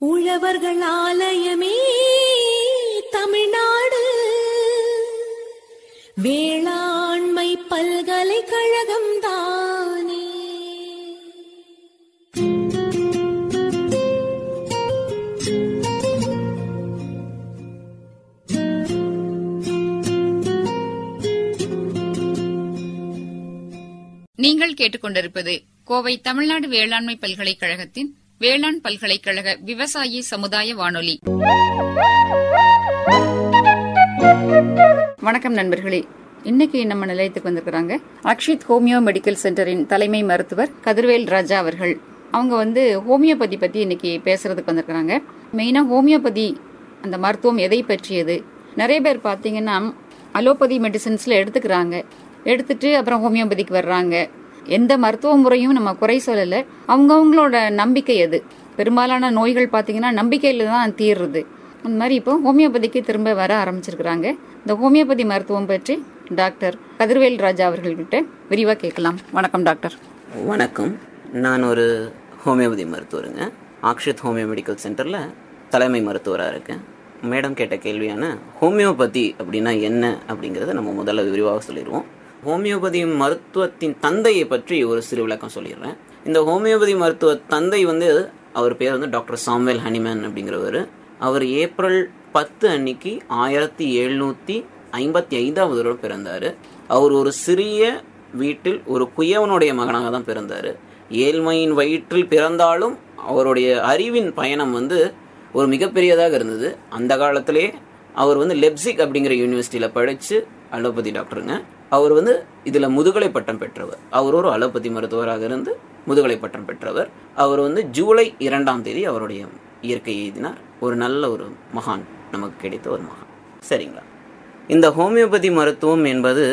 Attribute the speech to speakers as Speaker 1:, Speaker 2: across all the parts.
Speaker 1: உழவர்கள் ஆலயமே தமிழ்நாடு வேளாண்மை பல்கலைக்கழகம் தானே
Speaker 2: நீங்கள் கேட்டுக்கொண்டிருப்பது கோவை தமிழ்நாடு வேளாண்மை பல்கலைக்கழகத்தின் வேளாண் பல்கலைக்கழக விவசாயி சமுதாய வானொலி வணக்கம் நண்பர்களே இன்னைக்கு நம்ம நிலையத்துக்கு வந்திருக்கிறாங்க அக்ஷித் ஹோமியோ மெடிக்கல் சென்டரின் தலைமை மருத்துவர் கதிர்வேல் ராஜா அவர்கள் அவங்க வந்து ஹோமியோபதி பத்தி இன்னைக்கு பேசுறதுக்கு வந்திருக்கிறாங்க மெயினா ஹோமியோபதி அந்த மருத்துவம் எதை பற்றியது நிறைய பேர் பார்த்தீங்கன்னா அலோபதி மெடிசின்ஸ்ல எடுத்துக்கிறாங்க எடுத்துட்டு அப்புறம் ஹோமியோபதிக்கு வர்றாங்க எந்த மருத்துவ முறையும் நம்ம குறை சொல்லல அவங்கவுங்களோட நம்பிக்கை அது பெரும்பாலான நோய்கள் பார்த்தீங்கன்னா நம்பிக்கையில தான் தீர்றது அந்த மாதிரி இப்போ ஹோமியோபதிக்கு திரும்ப வர ஆரம்பிச்சிருக்கிறாங்க இந்த ஹோமியோபதி மருத்துவம் பற்றி டாக்டர் கதிர்வேல் ராஜா அவர்கள்கிட்ட விரிவாக கேட்கலாம் வணக்கம் டாக்டர்
Speaker 3: வணக்கம் நான் ஒரு ஹோமியோபதி மருத்துவருங்க ஆக்ஷித் ஹோமியோ மெடிக்கல் சென்டரில் தலைமை மருத்துவராக இருக்கேன் மேடம் கேட்ட கேள்வியான ஹோமியோபதி அப்படின்னா என்ன அப்படிங்கிறத நம்ம முதல்ல விரிவாக சொல்லிடுவோம் ஹோமியோபதி மருத்துவத்தின் தந்தையை பற்றி ஒரு சிறு விளக்கம் சொல்லிடுறேன் இந்த ஹோமியோபதி மருத்துவ தந்தை வந்து அவர் பேர் வந்து டாக்டர் சாம்வேல் ஹனிமேன் அப்படிங்கிறவர் அவர் ஏப்ரல் பத்து அன்னைக்கு ஆயிரத்தி எழுநூற்றி ஐம்பத்தி ஐந்தாவது வருடம் பிறந்தார் அவர் ஒரு சிறிய வீட்டில் ஒரு குயவனுடைய மகனாக தான் பிறந்தார் ஏழ்மையின் வயிற்றில் பிறந்தாலும் அவருடைய அறிவின் பயணம் வந்து ஒரு மிகப்பெரியதாக இருந்தது அந்த காலத்திலே அவர் வந்து லெப்சிக் அப்படிங்கிற யூனிவர்சிட்டியில் படித்து அலோபதி டாக்டருங்க அவர் வந்து இதில் முதுகலை பட்டம் பெற்றவர் அவர் ஒரு அலோபதி மருத்துவராக இருந்து முதுகலை பட்டம் பெற்றவர் அவர் வந்து ஜூலை இரண்டாம் தேதி அவருடைய இயற்கை எழுதினார் ஒரு நல்ல ஒரு மகான் நமக்கு கிடைத்த ஒரு மகான் சரிங்களா இந்த ஹோமியோபதி மருத்துவம் என்பது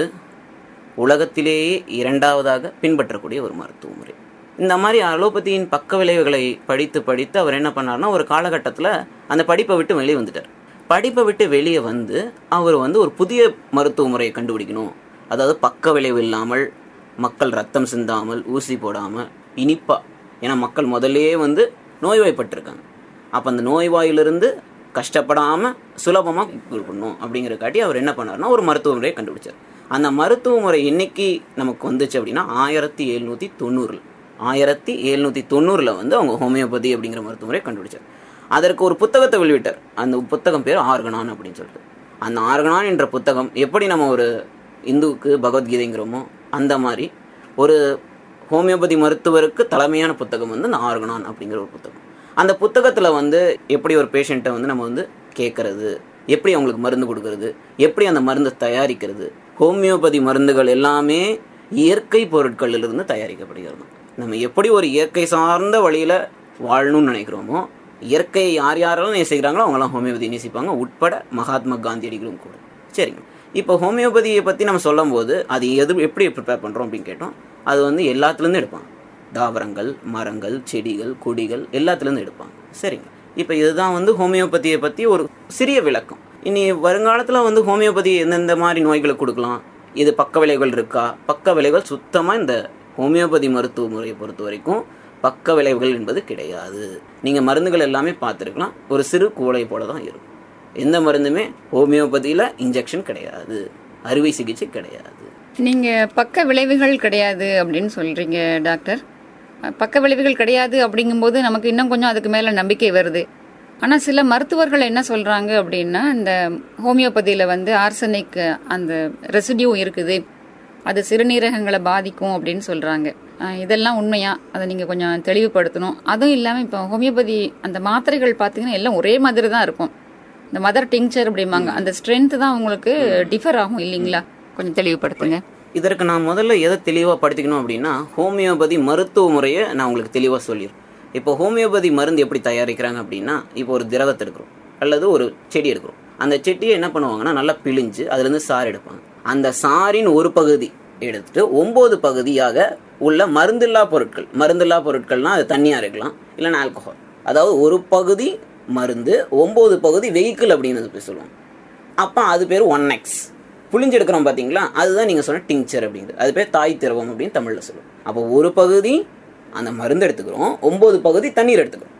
Speaker 3: உலகத்திலேயே இரண்டாவதாக பின்பற்றக்கூடிய ஒரு மருத்துவ முறை இந்த மாதிரி அலோபதியின் பக்க விளைவுகளை படித்து படித்து அவர் என்ன பண்ணார்னா ஒரு காலகட்டத்தில் அந்த படிப்பை விட்டு வெளியே வந்துட்டார் படிப்பை விட்டு வெளியே வந்து அவர் வந்து ஒரு புதிய மருத்துவ முறையை கண்டுபிடிக்கணும் அதாவது பக்க விளைவு இல்லாமல் மக்கள் ரத்தம் சிந்தாமல் ஊசி போடாமல் இனிப்பா ஏன்னா மக்கள் முதல்லயே வந்து நோய்வாய்ப்பட்டிருக்காங்க அப்போ அந்த நோய்வாயிலிருந்து கஷ்டப்படாமல் சுலபமாக கொடுக்கணும் அப்படிங்கிற காட்டி அவர் என்ன பண்ணார்னா ஒரு மருத்துவ முறையை கண்டுபிடிச்சார் அந்த மருத்துவ முறை என்னைக்கு நமக்கு வந்துச்சு அப்படின்னா ஆயிரத்தி எழுநூற்றி தொண்ணூறில் ஆயிரத்தி எழுநூற்றி தொண்ணூறில் வந்து அவங்க ஹோமியோபதி அப்படிங்கிற மருத்துவ முறையை கண்டுபிடிச்சார் அதற்கு ஒரு புத்தகத்தை வெளியிட்டார் அந்த புத்தகம் பேர் ஆர்கனான் அப்படின்னு சொல்லிட்டு அந்த ஆர்கனான் என்ற புத்தகம் எப்படி நம்ம ஒரு இந்துவுக்கு பகவத்கீதைங்கிறோமோ அந்த மாதிரி ஒரு ஹோமியோபதி மருத்துவருக்கு தலைமையான புத்தகம் வந்து இந்த ஆர்கனான் அப்படிங்கிற ஒரு புத்தகம் அந்த புத்தகத்தில் வந்து எப்படி ஒரு பேஷண்ட்டை வந்து நம்ம வந்து கேட்கறது எப்படி அவங்களுக்கு மருந்து கொடுக்கறது எப்படி அந்த மருந்தை தயாரிக்கிறது ஹோமியோபதி மருந்துகள் எல்லாமே இயற்கை பொருட்களிலிருந்து தயாரிக்கப்படுகிறது நம்ம எப்படி ஒரு இயற்கை சார்ந்த வழியில் வாழணும்னு நினைக்கிறோமோ இயற்கையை யார் யாரெல்லாம் நேசிக்கிறாங்களோ அவங்களாம் ஹோமியோபதி நேசிப்பாங்க உட்பட மகாத்மா காந்தியடிகளும் கூட சரிங்க இப்போ ஹோமியோபதியை பற்றி நம்ம சொல்லும்போது அது எது எப்படி ப்ரிப்பேர் பண்ணுறோம் அப்படின்னு கேட்டோம் அது வந்து எல்லாத்துலேருந்து எடுப்பாங்க தாவரங்கள் மரங்கள் செடிகள் கொடிகள் எல்லாத்துலேருந்து எடுப்பாங்க சரிங்க இப்போ இதுதான் வந்து ஹோமியோபதியை பற்றி ஒரு சிறிய விளக்கம் இனி வருங்காலத்தில் வந்து ஹோமியோபதி எந்தெந்த மாதிரி நோய்களுக்கு கொடுக்கலாம் இது பக்க விளைவுகள் இருக்கா பக்க விளைவுகள் சுத்தமாக இந்த ஹோமியோபதி மருத்துவ முறையை பொறுத்த வரைக்கும் பக்க விளைவுகள் என்பது கிடையாது நீங்கள் மருந்துகள் எல்லாமே பார்த்துருக்கலாம் ஒரு சிறு கூளை போல தான் இருக்கும் எந்த மருந்துமே ஹோமியோபதியில் இன்ஜெக்ஷன் கிடையாது அறுவை சிகிச்சை கிடையாது
Speaker 2: நீங்க பக்க விளைவுகள் கிடையாது அப்படின்னு சொல்றீங்க டாக்டர் பக்க விளைவுகள் கிடையாது அப்படிங்கும்போது நமக்கு இன்னும் கொஞ்சம் அதுக்கு மேல நம்பிக்கை வருது ஆனா சில மருத்துவர்கள் என்ன சொல்றாங்க அப்படின்னா இந்த ஹோமியோபதியில வந்து ஆர்சனிக் அந்த ரெசிடியூ இருக்குது அது சிறுநீரகங்களை பாதிக்கும் அப்படின்னு சொல்றாங்க அஹ் இதெல்லாம் உண்மையா அதை நீங்க கொஞ்சம் தெளிவுபடுத்தணும் அதுவும் இல்லாம இப்போ ஹோமியோபதி அந்த மாத்திரைகள் பார்த்தீங்கன்னா எல்லாம் ஒரே மாதிரி தான் இருக்கும் இந்த மதர் டிங்சர் அப்படிம்பாங்க அந்த ஸ்ட்ரென்த் தான் உங்களுக்கு டிஃபர் ஆகும் இல்லைங்களா கொஞ்சம் தெளிவுபடுத்துங்க
Speaker 3: இதற்கு நான் முதல்ல எதை தெளிவாக படுத்திக்கணும் அப்படின்னா ஹோமியோபதி மருத்துவ முறையை நான் உங்களுக்கு தெளிவாக சொல்லிடுறேன் இப்போ ஹோமியோபதி மருந்து எப்படி தயாரிக்கிறாங்க அப்படின்னா இப்போ ஒரு திரவத்தை எடுக்கிறோம் அல்லது ஒரு செடி எடுக்கிறோம் அந்த செடியை என்ன பண்ணுவாங்கன்னா நல்லா பிழிஞ்சு அதுலேருந்து சாறு எடுப்பாங்க அந்த சாரின் ஒரு பகுதி எடுத்துட்டு ஒம்பது பகுதியாக உள்ள மருந்தில்லா பொருட்கள் மருந்தில்லா பொருட்கள்னா அது தண்ணியாக இருக்கலாம் இல்லைன்னா ஆல்கஹால் அதாவது ஒரு பகுதி மருந்து ஒம்பது பகுதி வெஹிக்கிள் அப்படின்னு சொல்லி சொல்லுவாங்க அப்போ அது பேர் ஒன் எக்ஸ் புளிஞ்சு எடுக்கிறோம் பார்த்தீங்களா அதுதான் நீங்கள் சொன்ன டிங்சர் அப்படிங்கிறது அது பேர் தாய் திரவம் அப்படின்னு தமிழில் சொல்லுவோம் அப்போ ஒரு பகுதி அந்த மருந்து எடுத்துக்கிறோம் ஒம்பது பகுதி தண்ணீர் எடுத்துக்கிறோம்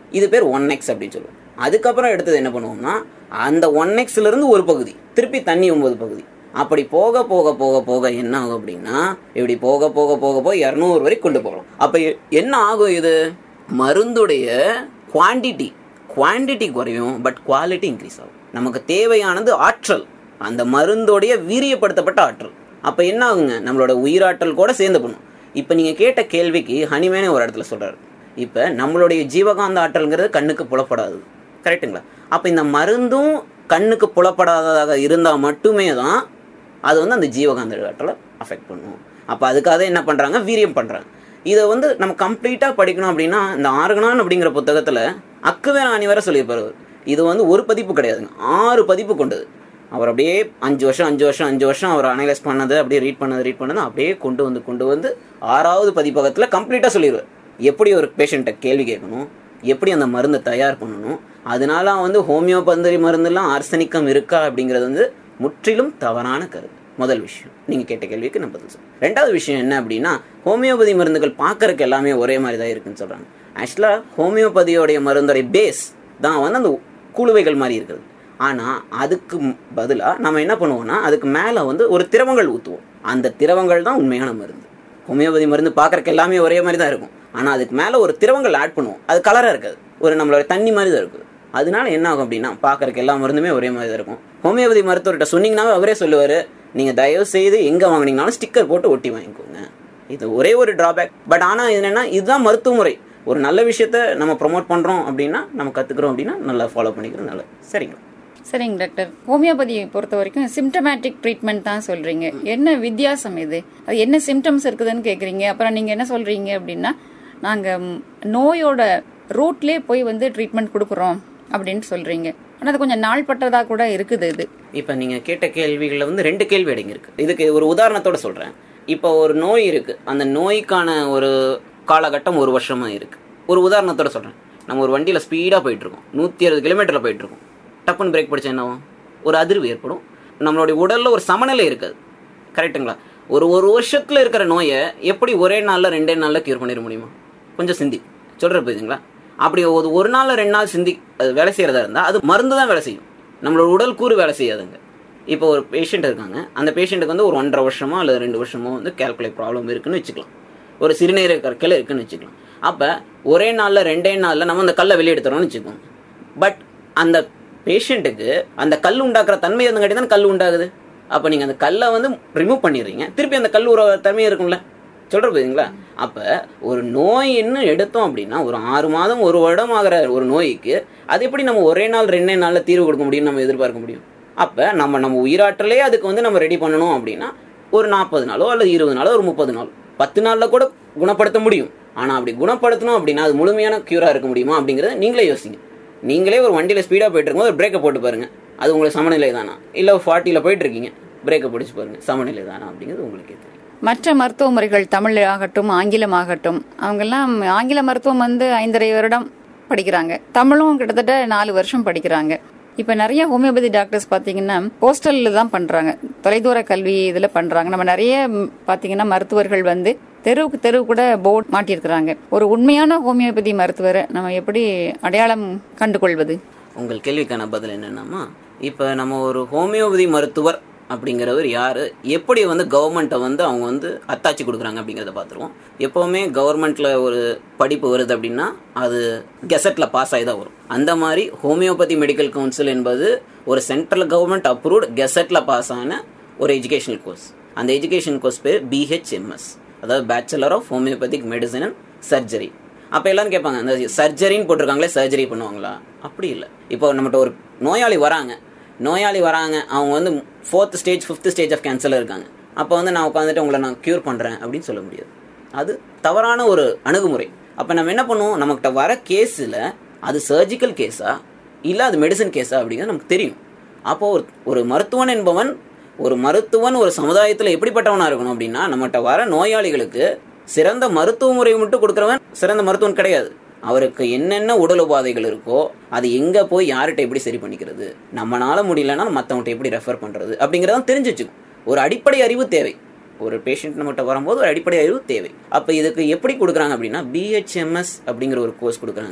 Speaker 3: இது பேர் ஒன் எக்ஸ் அப்படின்னு சொல்லுவோம் அதுக்கப்புறம் எடுத்தது என்ன பண்ணுவோம்னா அந்த ஒன் இருந்து ஒரு பகுதி திருப்பி தண்ணி ஒன்பது பகுதி அப்படி போக போக போக போக என்ன ஆகும் அப்படின்னா இப்படி போக போக போக போக இரநூறு வரைக்கும் கொண்டு போகலாம் அப்போ என்ன ஆகும் இது மருந்துடைய குவாண்டிட்டி குவாண்டிட்டி குறையும் பட் குவாலிட்டி இன்க்ரீஸ் ஆகும் நமக்கு தேவையானது ஆற்றல் அந்த மருந்தோடைய வீரியப்படுத்தப்பட்ட ஆற்றல் அப்போ என்ன ஆகுங்க நம்மளோட உயிராற்றல் கூட சேர்ந்து பண்ணும் இப்போ நீங்கள் கேட்ட கேள்விக்கு ஹனிமேனே ஒரு இடத்துல சொல்கிறாரு இப்போ நம்மளுடைய ஜீவகாந்த ஆற்றல்ங்கிறது கண்ணுக்கு புலப்படாது கரெக்ட்டுங்களா அப்போ இந்த மருந்தும் கண்ணுக்கு புலப்படாததாக இருந்தால் மட்டுமே தான் அது வந்து அந்த ஜீவகாந்த ஆற்றலை அஃபெக்ட் பண்ணும் அப்போ அதுக்காக என்ன பண்ணுறாங்க வீரியம் பண்ணுறாங்க இதை வந்து நம்ம கம்ப்ளீட்டாக படிக்கணும் அப்படின்னா இந்த ஆர்கனான் அப்படிங்கிற புத்தகத்தில் அக்குவேர அணி வரை சொல்லியிருப்பார் அவர். இது வந்து ஒரு பதிப்பு கிடையாதுங்க ஆறு பதிப்பு கொண்டது அவர் அப்படியே அஞ்சு வருஷம் அஞ்சு வருஷம் அஞ்சு வருஷம் அவர் அனலைஸ் பண்ணது அப்படியே ரீட் பண்ணது ரீட் பண்ணது அப்படியே கொண்டு வந்து கொண்டு வந்து ஆறாவது பதிப்பகத்தில் கம்ப்ளீட்டாக சொல்லிடுவார் எப்படி ஒரு பேஷண்ட்டை கேள்வி கேட்கணும் எப்படி அந்த மருந்தை தயார் பண்ணணும் அதனால வந்து ஹோமியோபந்தரி மருந்துலாம் ஆர்சனிக்கம் இருக்கா அப்படிங்கிறது வந்து முற்றிலும் தவறான கருத்து முதல் விஷயம் நீங்கள் கேட்ட கேள்விக்கு நான் பதில் சொல்றேன் ரெண்டாவது விஷயம் என்ன அப்படின்னா ஹோமியோபதி மருந்துகள் பார்க்கறக்கு எல்லாமே ஒரே மாதிரி தான் இருக்குன்னு சொல்கிறாங்க ஆக்சுவலாக ஹோமியோபதியோடைய மருந்தோடைய பேஸ் தான் வந்து அந்த குழுவைகள் மாதிரி இருக்குது ஆனால் அதுக்கு பதிலாக நம்ம என்ன பண்ணுவோம்னா அதுக்கு மேலே வந்து ஒரு திரவங்கள் ஊற்றுவோம் அந்த திரவங்கள் தான் உண்மையான மருந்து ஹோமியோபதி மருந்து பார்க்கறக்கு எல்லாமே ஒரே மாதிரி தான் இருக்கும் ஆனால் அதுக்கு மேலே ஒரு திரவங்கள் ஆட் பண்ணுவோம் அது கலராக இருக்காது ஒரு நம்மளோட தண்ணி மாதிரி தான் இருக்குது அதனால என்ன ஆகும் அப்படின்னா பார்க்கறக்கு எல்லா மருந்துமே ஒரே மாதிரி தான் இருக்கும் ஹோமியோபதி மருத்துவர்கிட்ட சொன்னீங்கன்னாவே அவரே சொல்லுவார் நீங்கள் தயவு செய்து எங்கே வாங்குனீங்கனாலும் ஸ்டிக்கர் போட்டு ஒட்டி வாங்கிக்கோங்க இது ஒரே ஒரு டிராபேக் பட் ஆனால் என்னென்னா இதுதான் மருத்துவ முறை ஒரு நல்ல விஷயத்த நம்ம ப்ரொமோட் பண்ணுறோம் அப்படின்னா நம்ம கற்றுக்குறோம் அப்படின்னா நல்லா ஃபாலோ பண்ணிக்கிறது நல்லது சரிங்க
Speaker 2: சரிங்க டாக்டர் ஹோமியோபதியை பொறுத்த வரைக்கும் சிம்டமேட்டிக் ட்ரீட்மெண்ட் தான் சொல்றீங்க என்ன வித்தியாசம் இது அது என்ன சிம்டம்ஸ் இருக்குதுன்னு கேக்குறீங்க அப்புறம் நீங்க என்ன சொல்றீங்க அப்படின்னா நாங்க ம், நோயோட ரூட்லயே போய் வந்து ட்ரீட்மெண்ட் கொடுக்குறோம் அப்படின்னு சொல்றீங்க ஆனா அது கொஞ்சம் நாள்பட்டதா கூட இருக்குது இது
Speaker 3: இப்போ நீங்கள் கேட்ட கேள்விகளில் வந்து ரெண்டு கேள்வி அடங்கியிருக்கு இதுக்கு ஒரு உதாரணத்தோட சொல்கிறேன் இப்போ ஒரு நோய் இருக்குது அந்த நோய்க்கான ஒரு காலகட்டம் ஒரு வருஷமாக இருக்குது ஒரு உதாரணத்தோட சொல்கிறேன் நம்ம ஒரு வண்டியில் ஸ்பீடாக போயிட்டுருக்கோம் நூற்றி அறுபது கிலோமீட்டரில் போயிட்டுருக்கோம் டப்புன்னு பிரேக் பிடிச்சா என்ன ஆகும் ஒரு அதிர்வு ஏற்படும் நம்மளுடைய உடலில் ஒரு சமநிலை இருக்காது கரெக்ட்டுங்களா ஒரு ஒரு வருஷத்தில் இருக்கிற நோயை எப்படி ஒரே நாளில் ரெண்டே நாளில் க்யூர் பண்ணிட முடியுமா கொஞ்சம் சிந்தி சொல்கிற புரியுதுங்களா அப்படி ஒரு ஒரு நாள் ரெண்டு நாள் சிந்தி அது வேலை செய்கிறதா இருந்தால் அது மருந்து தான் வேலை செய்யும் நம்மளோட உடல் கூறு வேலை செய்யாதுங்க இப்போ ஒரு பேஷண்ட் இருக்காங்க அந்த பேஷண்ட்டுக்கு வந்து ஒரு ஒன்றரை வருஷமோ அல்லது ரெண்டு வருஷமோ வந்து கேல்குலேட் ப்ராப்ளம் இருக்குன்னு வச்சுக்கலாம் ஒரு சிறுநீரக கற்கள் இருக்குன்னு வச்சுக்கலாம் அப்போ ஒரே நாளில் ரெண்டே நாளில் நம்ம அந்த கல்லை வெளியே எடுத்துறோம்னு வச்சுக்கோங்க பட் அந்த பேஷண்ட்டுக்கு அந்த கல் உண்டாக்குற தன்மை இருந்தங்காட்டி தான் கல் உண்டாகுது அப்போ நீங்கள் அந்த கல்லை வந்து ரிமூவ் பண்ணிடுறீங்க திருப்பி அந்த கல் உற தன்மை இருக்கும்ல சொல்கிற போதுங்களா அப்போ ஒரு நோயின்னு எடுத்தோம் அப்படின்னா ஒரு ஆறு மாதம் ஒரு வருடம் ஆகிற ஒரு நோய்க்கு அது எப்படி நம்ம ஒரே நாள் ரெண்டே நாளில் தீர்வு கொடுக்க முடியும்னு நம்ம எதிர்பார்க்க முடியும் அப்போ நம்ம நம்ம உயிராற்றலே அதுக்கு வந்து நம்ம ரெடி பண்ணணும் அப்படின்னா ஒரு நாற்பது நாளோ அல்லது இருபது நாளோ ஒரு முப்பது நாளோ பத்து நாளில் கூட குணப்படுத்த முடியும் ஆனால் அப்படி குணப்படுத்தணும் அப்படின்னா அது முழுமையான க்யூராக இருக்க முடியுமா அப்படிங்கிறத நீங்களே யோசிங்க நீங்களே ஒரு வண்டியில் ஸ்பீடாக போயிட்டு இருக்கும்போது ஒரு பிரேக்கை போட்டு பாருங்க அது உங்களுக்கு சமநிலை தானா இல்லை ஃபார்ட்டியில் போயிட்டு இருக்கீங்க பிரேக்கை பிடிச்சி பாருங்க சமநிலை தானா அப்படிங்கிறது உங்களுக்கே தெரியும்
Speaker 2: மற்ற மருத்துவ முறைகள் தமிழ் ஆகட்டும் ஆங்கிலம் ஆகட்டும் அவங்கெல்லாம் ஆங்கில மருத்துவம் வந்து ஐந்தரை வருடம் படிக்கிறாங்க தமிழும் கிட்டத்தட்ட நாலு வருஷம் படிக்கிறாங்க இப்ப நிறைய ஹோமியோபதி டாக்டர்ஸ் பாத்தீங்கன்னா ஹோஸ்டல்ல தான் பண்றாங்க தொலைதூர கல்வி இதுல பண்றாங்க நம்ம நிறைய ம், பாத்தீங்கன்னா மருத்துவர்கள் வந்து தெருவுக்கு தெருவு கூட போர்டு மாட்டியிருக்கிறாங்க ஒரு உண்மையான ஹோமியோபதி மருத்துவரை நம்ம எப்படி அடையாளம் கண்டுகொள்வது
Speaker 3: உங்கள் கேள்விக்கான பதில் என்னென்னமா இப்போ நம்ம ஒரு ஹோமியோபதி மருத்துவர் அப்படிங்கிறவர் யார் எப்படி வந்து கவர்மெண்ட்டை வந்து அவங்க வந்து அத்தாச்சி கொடுக்குறாங்க அப்படிங்கிறத பார்த்துருவோம் எப்போவுமே கவர்மெண்ட்டில் ஒரு படிப்பு வருது அப்படின்னா அது கெசட்டில் பாஸ் ஆகி தான் வரும் அந்த மாதிரி ஹோமியோபதி மெடிக்கல் கவுன்சில் என்பது ஒரு சென்ட்ரல் கவர்மெண்ட் அப்ரூவ்ட் கெசட்டில் பாஸ் ஆன ஒரு எஜுகேஷனல் கோர்ஸ் அந்த எஜுகேஷன் கோர்ஸ் பேர் பிஹெச்எம்எஸ் அதாவது bachelor of homeopathic medicine and surgery அப்போ எல்லாரும் கேட்பாங்க அந்த சர்ஜரின்னு போட்டிருக்காங்களே சர்ஜரி பண்ணுவாங்களா அப்படி இல்லை இப்போ நம்மகிட்ட ஒரு நோயாளி வராங்க நோயாளி வராங்க அவங்க வந்து fourth stage fifth stage of கேன்சரில் இருக்காங்க அப்போ வந்து நான் உட்காந்துட்டு உங்களை நான் க்யூர் பண்ணுறேன் அப்படின்னு சொல்ல முடியாது அது தவறான ஒரு அணுகுமுறை அப்போ நம்ம என்ன பண்ணுவோம் நம்மகிட்ட வர கேஸில் அது சர்ஜிக்கல் கேஸா இல்லை அது மெடிசன் கேஸா அப்படிங்கிறது நமக்கு தெரியும் அப்போ ஒரு ஒரு மருத்துவன் என்பவன் ஒரு மருத்துவன் ஒரு சமுதாயத்தில் எப்படிப்பட்டவனா இருக்கணும் அப்படின்னா நம்மகிட்ட வர நோயாளிகளுக்கு சிறந்த மருத்துவ முறை மட்டும் கொடுக்குறவன் சிறந்த மருத்துவன் கிடையாது அவருக்கு என்னென்ன உடல் உபாதைகள் இருக்கோ அது எங்கே போய் யார்கிட்ட எப்படி சரி பண்ணிக்கிறது நம்மளால முடியலன்னா மற்றவங்கள்ட்ட எப்படி ரெஃபர் பண்ணுறது அப்படிங்கிறதான் தெரிஞ்சு வச்சுக்கும் ஒரு அடிப்படை அறிவு தேவை ஒரு பேஷண்ட் நம்மகிட்ட வரும்போது ஒரு அடிப்படை அறிவு தேவை அப்போ இதுக்கு எப்படி கொடுக்குறாங்க அப்படின்னா பிஹெச்எம்எஸ் அப்படிங்கிற ஒரு கோர்ஸ் கொடுக்குறாங்க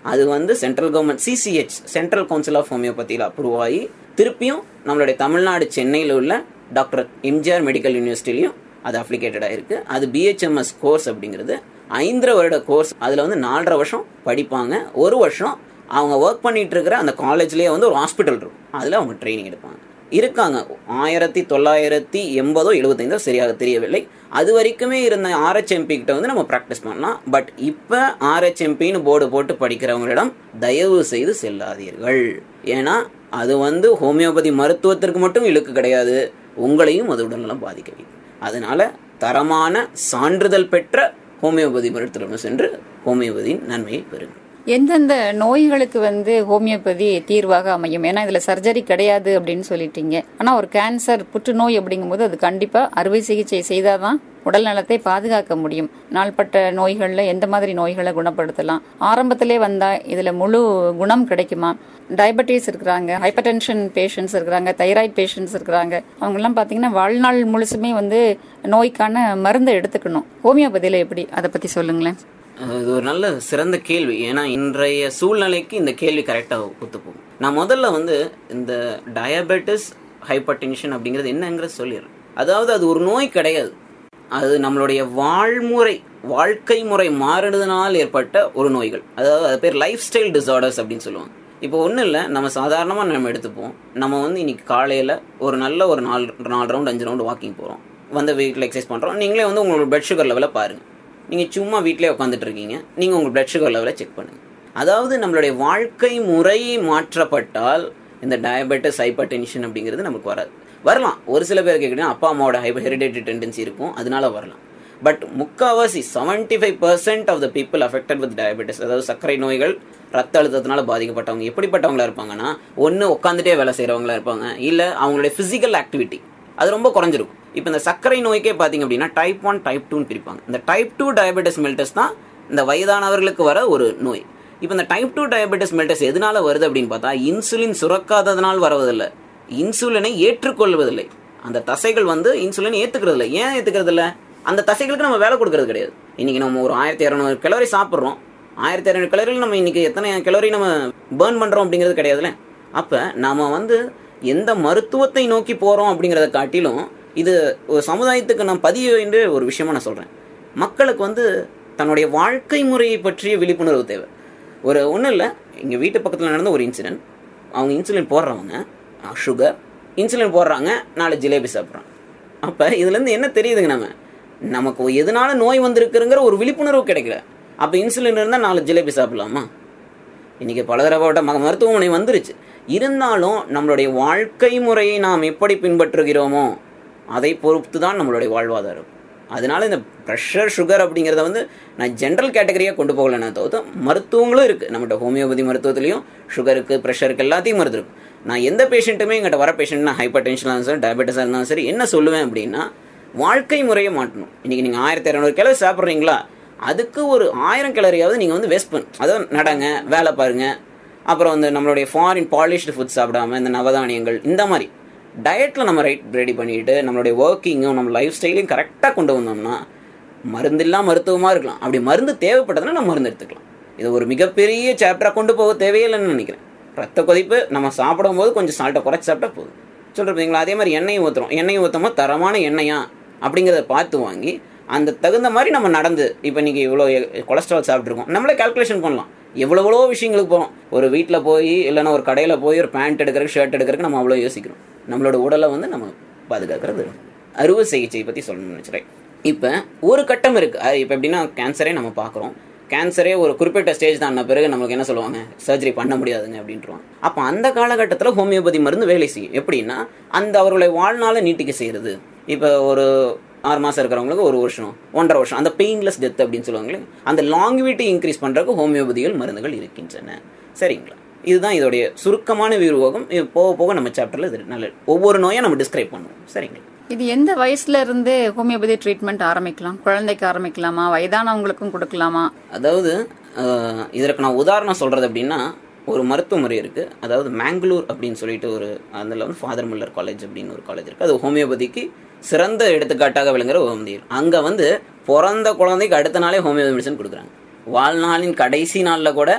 Speaker 3: அது வந்து central government CCH central council of ஹோமியோபதியில் அப்ரூவ் ஆகி திருப்பியும் நம்மளுடைய தமிழ்நாடு சென்னையில் உள்ள டாக்டர் எம்ஜிஆர் மெடிக்கல் யூனிவர்சிட்டிலையும் அது அப்ளிகேட்டடாக இருக்கு அது பிஹெச்எம்எஸ் கோர்ஸ் அப்படிங்கிறது ஐந்தரை வருட கோர்ஸ் அதில் வந்து நாலரை வருஷம் படிப்பாங்க ஒரு வருஷம் அவங்க ஒர்க் பண்ணிட்டு இருக்கிற அந்த காலேஜ்லேயே வந்து ஒரு ஹாஸ்பிட்டல் இருக்கும் அதில் அவங்க ட்ரைனிங் எடுப்பாங்க இருக்காங்க ஆயிரத்தி தொள்ளாயிரத்தி எண்பதோ எழுபத்தைந்தோ சரியாக தெரியவில்லை அது வரைக்குமே இருந்த ஆர்ஹெச்எம்பி கிட்ட வந்து நம்ம ப்ராக்டிஸ் பண்ணலாம் பட் இப்போ ஆர்ஹெச்எம்பின்னு போர்டு போட்டு படிக்கிறவங்களிடம் தயவு செய்து செல்லாதீர்கள் ஏன்னா அது வந்து ஹோமியோபதி மருத்துவத்திற்கு மட்டும் இழுக்கு கிடையாது உங்களையும் அது உடல்நலம் பாதிக்க வைக்கும் அதனால தரமான சான்றிதழ் பெற்ற ஹோமியோபதி மருத்துவரிடம் சென்று ஹோமியோபதியின் நன்மையை பெறுங்கள்
Speaker 2: எந்தெந்த நோய்களுக்கு வந்து ஹோமியோபதி தீர்வாக அமையும் ஏன்னா இதுல சர்ஜரி கிடையாது அப்படின்னு சொல்லிட்டீங்க ஆனா ஒரு கேன்சர் புற்றுநோய் அப்படிங்கும்போது அது கண்டிப்பா அறுவை சிகிச்சை செய்தாதான் உடல் நலத்தை பாதுகாக்க முடியும் நாள்பட்ட நோய்கள்ல எந்த மாதிரி நோய்களை குணப்படுத்தலாம் ஆரம்பத்திலே வந்தா இதுல முழு குணம் கிடைக்குமா டயபெட்டிஸ் இருக்கிறாங்க ஹைப்பர் டென்ஷன் பேஷண்ட்ஸ் இருக்கிறாங்க தைராய்டு பேஷண்ட்ஸ் இருக்கிறாங்க அவங்கெல்லாம் பாத்தீங்கன்னா வாழ்நாள் முழுசுமே வந்து நோய்க்கான மருந்தை எடுத்துக்கணும் ஹோமியோபதியில எப்படி அதை பத்தி சொல்லுங்களேன்
Speaker 3: அஹ் இது ஒரு நல்ல சிறந்த கேள்வி ஏன்னா இன்றைய சூழ்நிலைக்கு இந்த கேள்வி கரெக்டாக ஒத்துப்போகும் நான் முதல்ல வந்து இந்த டயபெட்டிஸ் ஹைப்பர் டென்ஷன் அப்படிங்கிறது என்னங்கிறது சொல்லிடுறேன் அதாவது அது ஒரு நோய் கிடையாது அது நம்மளுடைய வாழ்முறை வாழ்க்கை முறை மாறுனதுனால் ஏற்பட்ட ஒரு நோய்கள் அதாவது அது பேர் லைஃப் ஸ்டைல் டிசார்டர்ஸ் அப்படின்னு சொல்லுவாங்க இப்போ ஒன்றும் இல்லை நம்ம சாதாரணமாக நம்ம எடுத்துப்போம் நம்ம வந்து இன்னைக்கு காலையில் ஒரு நல்ல ஒரு நாலு நாலு ரவுண்ட் அஞ்சு ரவுண்ட் வாக்கிங் போகிறோம் வந்து வீட்டில் எக்ஸசைஸ் பண்ணுறோம் நீங்களே வந்து உங்களோட பிளட் சுகர் லெவலை பாருங்கள் நீங்கள் சும்மா வீட்டிலே உட்காந்துட்டு இருக்கீங்க நீங்கள் உங்கள் பிளட் சுகர் லெவலை செக் பண்ணுங்கள் அதாவது நம்மளுடைய வாழ்க்கை முறை மாற்றப்பட்டால் இந்த டயபெட்டிஸ் ஹைப்பர் டென்ஷன் அப்படிங்கிறது நமக்கு வராது வரலாம் ஒரு சில பேர் கேட்குறீங்க அப்பா அம்மாவோட ஹைப்பர் ஹெரிடேட்டரி டெண்டன்சி இருக்கும் அதனால வரலாம் பட் முக்காவாசி seventy five percent of the people affected with diabetes அதாவது சர்க்கரை நோய்கள் ரத்த அழுத்தத்தினால பாதிக்கப்பட்டவங்க எப்படிப்பட்டவங்களா இருப்பாங்கன்னா ஒன்று உட்காந்துட்டே வேலை செய்கிறவங்களா இருப்பாங்க இல்லை அவங்களுடைய ஃபிசிக்கல் ஆக்டிவிட்டி அது ரொம்ப குறைஞ்சிருக்கும் இப்போ இந்த சர்க்கரை நோய்க்கே பார்த்தீங்க அப்படின்னா டைப் ஒன் டைப் டூன்னு பிரிப்பாங்க இந்த டைப் டூ டயபெட்டிஸ் மெல்டஸ் தான் இந்த வயதானவர்களுக்கு வர ஒரு நோய் இப்போ இந்த டைப் டூ டயபெட்டிஸ் மெல்டஸ் எதனால வருது அப்படின்னு பார்த்தா இன்சுலின் சுரக்காததனால் வரவதில்லை இன்சுலினை ஏற்றுக்கொள்வதில்லை அந்த தசைகள் வந்து இன்சுலின் ஏத்துக்கிறது இல்லை ஏன் ஏத்துக்கிறது இல்லை அந்த தசைகளுக்கு நம்ம வேலை கொடுக்கறது கிடையாது இன்னைக்கு நம்ம ஒரு ஆயிரத்தி இரநூறு கிலோரி சாப்பிட்றோம் ஆயிரத்தி இரநூறு கிலோரியில் நம்ம இன்னைக்கு எத்தனை கிலோரி நம்ம பேர்ன் பண்றோம் அப்படிங்கிறது கிடையாதுல்ல அப்ப நாம வந்து எந்த மருத்துவத்தை நோக்கி போறோம் அப்படிங்கிறத காட்டிலும் இது ஒரு சமுதாயத்துக்கு நான் பதிய வேண்டிய ஒரு விஷயமா நான் சொல்றேன் மக்களுக்கு வந்து தன்னுடைய வாழ்க்கை முறையை பற்றிய விழிப்புணர்வு தேவை ஒரு ஒன்றும் இல்லை இங்கே வீட்டு பக்கத்தில் நடந்த ஒரு இன்சிடென்ட் அவங்க இன்சுலின் போடுறவங்க சுகர் இன்சுலின் போடுறாங்க நாலு ஜிலேபி சாப்பிட்றாங்க அப்போ இதுலேருந்து என்ன தெரியுதுங்க நம்ம நமக்கு எதனால நோய் வந்திருக்குங்கிற ஒரு விழிப்புணர்வு கிடைக்கல அப்போ இன்சுலின் இருந்தால் நாலு ஜிலேபி சாப்பிடலாமா இன்னைக்கு பலதரப்பட்ட ம மருத்துவமனை வந்துருச்சு இருந்தாலும் நம்மளுடைய வாழ்க்கை முறையை நாம் எப்படி பின்பற்றுகிறோமோ அதை பொறுத்து தான் நம்மளுடைய வாழ்வாதாரம் அதனால இந்த ப்ரெஷர் சுகர் அப்படிங்கிறத வந்து நான் ஜென்ரல் கேட்டகரியாக கொண்டு போகல நான் தவிர்த்து மருத்துவங்களும் இருக்குது நம்மகிட்ட ஹோமியோபதி மருத்துவத்துலையும் சுகருக்கு ப்ரெஷருக்கு எல்லாத்தையும் மருந்து இருக்கும் நான் எந்த பேஷண்ட்டுமே எங்கிட்ட வர பேஷண்ட்னா ஹைப்பர் டென்ஷனாக இருந்தாலும் சரி டயபெட்டிஸாக இருந்தாலும் சரி என்ன சொல்லுவேன் அப்படின்னா வாழ்க்கை முறையை மாட்டணும் இன்றைக்கி நீங்கள் ஆயிரத்தி இரநூறு கிலோ சாப்பிட்றீங்களா அதுக்கு ஒரு ஆயிரம் கிளறியாவது நீங்கள் வந்து வேஸ்ட் பண்ணு அதாவது நடங்க வேலை பாருங்க அப்புறம் வந்து நம்மளுடைய ஃபாரின் பாலிஷ்டு ஃபுட் சாப்பிடாம இந்த நவதானியங்கள் இந்த மாதிரி டயட்டில் நம்ம ரைட் ரெடி பண்ணிட்டு நம்மளுடைய ஒர்க்கிங்கும் நம்ம லைஃப் ஸ்டைலையும் கரெக்டாக கொண்டு வந்தோம்னா மருந்தில்லா மருத்துவமாக இருக்கலாம் அப்படி மருந்து தேவைப்பட்டதுன்னா நம்ம மருந்து எடுத்துக்கலாம் இது ஒரு மிகப்பெரிய சாப்டராக கொண்டு போக தேவையில்லைன்னு நினைக்கிறேன் ரத்த கொதிப்பு நம்ம சாப்பிடும்போது கொஞ்சம் சால்ட்டை குறைச்சி சாப்பிட்டா போதும் சொல்கிறீங்களா அதே மாதிரி எண்ணெயும் ஊற்றுறோம் எண்ணெயும் ஊற்றமா தரமான எண்ணெயா அப்படிங்கிறத பார்த்து வாங்கி அந்த தகுந்த மாதிரி நம்ம நடந்து இப்போ இன்றைக்கி இவ்வளோ கொலஸ்ட்ரால் சாப்பிட்ருக்கோம் நம்மளே கால்குலேஷன் பண்ணலாம் எவ்வளோ விஷயங்களுக்கு போகிறோம் ஒரு வீட்டில் போய் இல்லைன்னா ஒரு கடையில் போய் ஒரு பேண்ட் எடுக்கிறதுக்கு ஷர்ட் எடுக்கிறதுக்கு நம்ம அவ்வளோ யோசிக்கிறோம் நம்மளோட உடலை வந்து நம்ம பாதுகாக்கிறது அறுவை சிகிச்சை பற்றி சொல்லணும்னு நினச்சிட்டேன் இப்போ ஒரு கட்டம் இருக்குது இப்போ எப்படின்னா கேன்சரே நம்ம பார்க்குறோம் கேன்சரே ஒரு குறிப்பிட்ட ஸ்டேஜ் தான பிறகு நம்மளுக்கு என்ன சொல்லுவாங்க சர்ஜரி பண்ண முடியாதுங்க அப்படின்ட்டுருவாங்க அப்போ அந்த காலகட்டத்தில் ஹோமியோபதி மருந்து வேலை செய்யும் எப்படின்னா அந்த அவர்களுடைய வாழ்நாளை நீட்டிக்க செய்கிறது இப்போ ஒரு ஆறு மாதம் இருக்கிறவங்களுக்கு ஒரு வருஷம் ஒன்றரை வருஷம் அந்த பெயின்லெஸ் டெத் அப்படின்னு சொல்லுவாங்களே அந்த லாங்குவிட்டி இன்க்ரீஸ் பண்ணுறதுக்கு ஹோமியோபதிகள் மருந்துகள் இருக்கின்றன சரிங்களா இதுதான் இதோடைய சுருக்கமான விரிவாகம் இது போக போக நம்ம சாப்டரில் இது நல்ல ஒவ்வொரு நோயை நம்ம டிஸ்கிரைப் பண்ணுவோம் சரிங்களா
Speaker 2: இது எந்த வயசுல இருந்து ஹோமியோபதி ட்ரீட்மெண்ட் ஆரம்பிக்கலாம் குழந்தைக்கு ஆரம்பிக்கலாமா வயதானவங்களுக்கும் கொடுக்கலாமா
Speaker 3: அதாவது அஹ், இதற்கு நான் உதாரணம் சொல்கிறது அப்படின்னா ஒரு மருத்துவ முறை இருக்குது அதாவது மேங்களூர் அப்படின்னு சொல்லிட்டு ஒரு அதில் வந்து ஃபாதர் முல்லர் காலேஜ் அப்படின்னு ஒரு காலேஜ் இருக்குது அது ஹோமியோபதிக்கு சிறந்த எடுத்துக்காட்டாக விளங்குற ஒரு மந்திர் அங்கே வந்து பிறந்த குழந்தைக்கு அடுத்த நாளே ஹோமியோபதி மெடிசன் கொடுக்குறாங்க வாழ்நாளின் கடைசி நாளில் கூட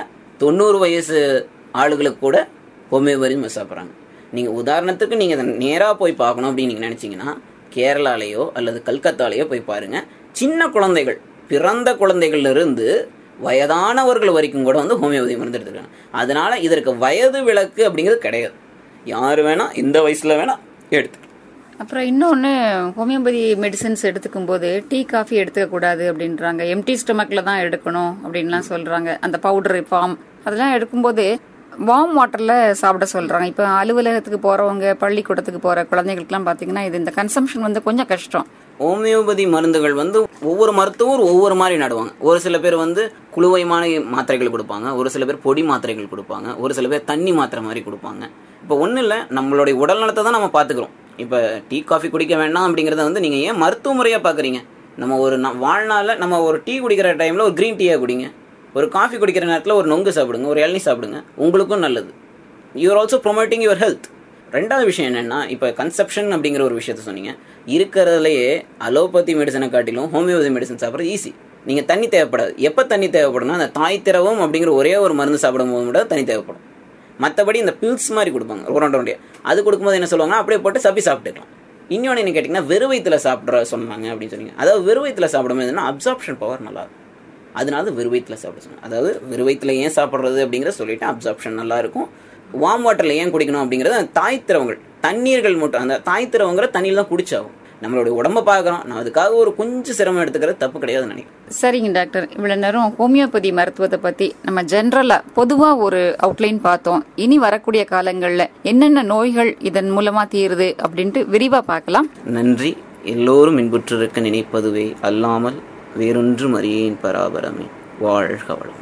Speaker 3: தொண்ணூறு வயசு ஆளுகளுக்கு கூட ஹோமியோபதி மருந்து சாப்பிட்றாங்க நீங்கள் உதாரணத்துக்கு நீங்கள் அதை நேராக போய் பார்க்கணும் அப்படின்னு நீங்கள் நினச்சிங்கன்னா கேரளாலேயோ அல்லது கல்கத்தாலேயோ போய் பாருங்க சின்ன குழந்தைகள் பிறந்த குழந்தைகள்ல இருந்து வயதானவர்கள் வரைக்கும் கூட வந்து ஹோமியோபதி மருந்து எடுத்துருக்காங்க அதனால இதற்கு வயது விலக்கு அப்படிங்கிறது கிடையாது யார் வேணா இந்த வயசுல வேணா எடுத்துக்கலாம்
Speaker 2: அப்புறம் இன்னொன்று ஹோமியோபதி மெடிசின்ஸ் எடுத்துக்கும் போது டீ காஃபி எடுத்துக்க கூடாது அப்படின்றாங்க எம்டி ஸ்டொமக்கில் தான் எடுக்கணும் அப்படின்லாம் சொல்றாங்க அந்த பவுடர் ஃபார்ம் அதெல்லாம் எடுக்கும்போது வார்ம் வாட்டர்ல சாப்பிட சொல்றாங்க இப்போ அலுவலகத்துக்கு போறவங்க பள்ளிக்கூடத்துக்கு போற குழந்தைகளுக்குலாம் பார்த்தீங்கன்னா இது இந்த கன்சம்ஷன் வந்து கொஞ்சம் கஷ்டம்
Speaker 3: ஹோமியோபதி மருந்துகள் வந்து ஒவ்வொரு மருத்துவர் ஒவ்வொரு மாதிரி நடுவாங்க ஒரு சில பேர் வந்து குளுவைமான மாத்திரைகள் கொடுப்பாங்க ஒரு சில பேர் பொடி மாத்திரைகள் கொடுப்பாங்க ஒரு சில பேர் தண்ணி மாத்திரை மாதிரி கொடுப்பாங்க இப்போ ஒன்றும் இல்லை நம்மளுடைய உடல் நலத்தை தான் நம்ம பார்த்துக்கிறோம் இப்போ டீ காஃபி குடிக்க வேண்டாம் அப்படிங்கிறத வந்து நீங்கள் ஏன் மருத்துவ முறையாக பார்க்குறீங்க நம்ம ஒரு ந- வாழ்நாளில் நம்ம ஒரு டீ குடிக்கிற டைமில் ஒரு க்ரீன் டீயாக குடிங்க ஒரு காஃபி குடிக்கிற நேரத்தில் ஒரு நொங்கு சாப்பிடுங்க ஒரு இளநீ சாப்பிடுங்க உங்களுக்கும் நல்லது you're also promoting your health ரெண்டாவது விஷயம் என்னன்னா இப்போ கன்செப்ஷன் அப்படிங்கிற ஒரு விஷயத்த சொன்னீங்க இருக்கிறதுலையே அலோபதி மெடிசனை காட்டிலும் ஹோமியோபதி மெடிசன் சாப்பிட்றது ஈஸி நீங்கள் தண்ணி தேவைப்படாது எப்போ தண்ணி தேவைப்படும்னா அந்த தாய் திரவம் அப்படிங்கிற ஒரே ஒரு மருந்து சாப்பிடும் போது மட்டும் தண்ணி தேவைப்படும் மற்றபடி இந்த பில்ஸ் மாதிரி கொடுப்பாங்க ஒரு ரெண்டு அது கொடுக்கும்போது என்ன சொல்லுவாங்கன்னா அப்படியே போட்டு சப்பி சாப்பிட்டுக்கலாம் இன்னொன்று என்ன கேட்டிங்கன்னா வெறும் வயித்துல சாப்பிட்ற சொன்னாங்க அப்படின்னு சொன்னீங்க அதாவது வெறும் வயித்துல சாப்பிடும்போது என்ன அப்சார்ப்ஷன் பவர் நல்லா இருக்கும் அதனால வெறும் வயித்துல சாப்பிட சொன்னாங்க அதாவது வெறும் வயித்துல ஏன் சாப்பிட்றது அப்படிங்கிறத சொல்லிட்டு அப்சார்ப்ஷன் நல்லா இருக்கும் வார்ம் வாட்டரில் ஏன் குடிக்கணும் அப்படிங்கிறது அந்த தாய் திரவங்கள் தண்ணீர்கள் மட்டும் அந்த தாய் திரவங்கிற தண்ணியில் தான் குடிச்சாகும் நம்மளுடைய உடம்ப பார்க்குறோம் நான் அதுக்காக ஒரு கொஞ்சம் சிரமம் எடுத்துக்கிறது தப்பு கிடையாதுன்னு நினைக்கிறேன்
Speaker 2: சரிங்க டாக்டர் இவ்வளவு நேரம் ஹோமியோபதி மருத்துவத்தை பத்தி நம்ம ஜென்ரலா பொதுவா ஒரு அவுட்லைன் பார்த்தோம் இனி வரக்கூடிய காலங்கள்ல என்னென்ன நோய்கள் இதன் மூலமா தீருது அப்படின்ட்டு விரிவா பார்க்கலாம்
Speaker 3: நன்றி எல்லோரும் இன்புற்றிருக்க நினைப்பதுவே அல்லாமல் வேறொன்றும் அறியேன் பராபரமே வாழ்க வளம்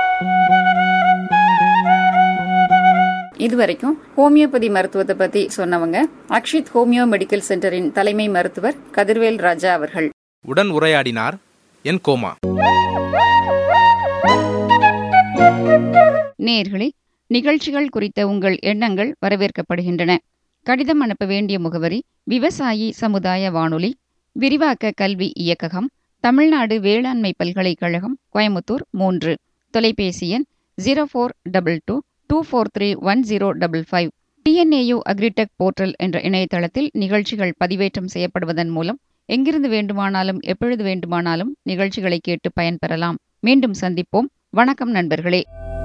Speaker 2: இதுவரைக்கும் ஹோமியோபதி மருத்துவத்தை பத்தி சொன்னவங்க அக்ஷித் ஹோமியோ மெடிக்கல் சென்டரின் தலைமை மருத்துவர் கதிர்வேல் ராஜா அவர்கள்
Speaker 4: உடன் உரையாடினார் என் கோமா
Speaker 2: நேயர்களே நிகழ்ச்சிகள் குறித்த உங்கள் எண்ணங்கள் வரவேற்கப்படுகின்றன கடிதம் அனுப்ப வேண்டிய முகவரி விவசாயி சமுதாய வானொலி விரிவாக்க கல்வி இயக்ககம் தமிழ்நாடு வேளாண்மை பல்கலைக்கழகம் கோயமுத்தூர் மூன்று தொலைபேசி எண் zero four double two two four three one zero double five TNAU agritech portal என்ற இணையதளத்தில் நிகழ்ச்சிகள் பதிவேற்றம் செய்யப்படுவதன் மூலம் எங்கிருந்து வேண்டுமானாலும் எப்பொழுது வேண்டுமானாலும் நிகழ்ச்சிகளை கேட்டு பயன்பெறலாம் மீண்டும் சந்திப்போம் வணக்கம் நண்பர்களே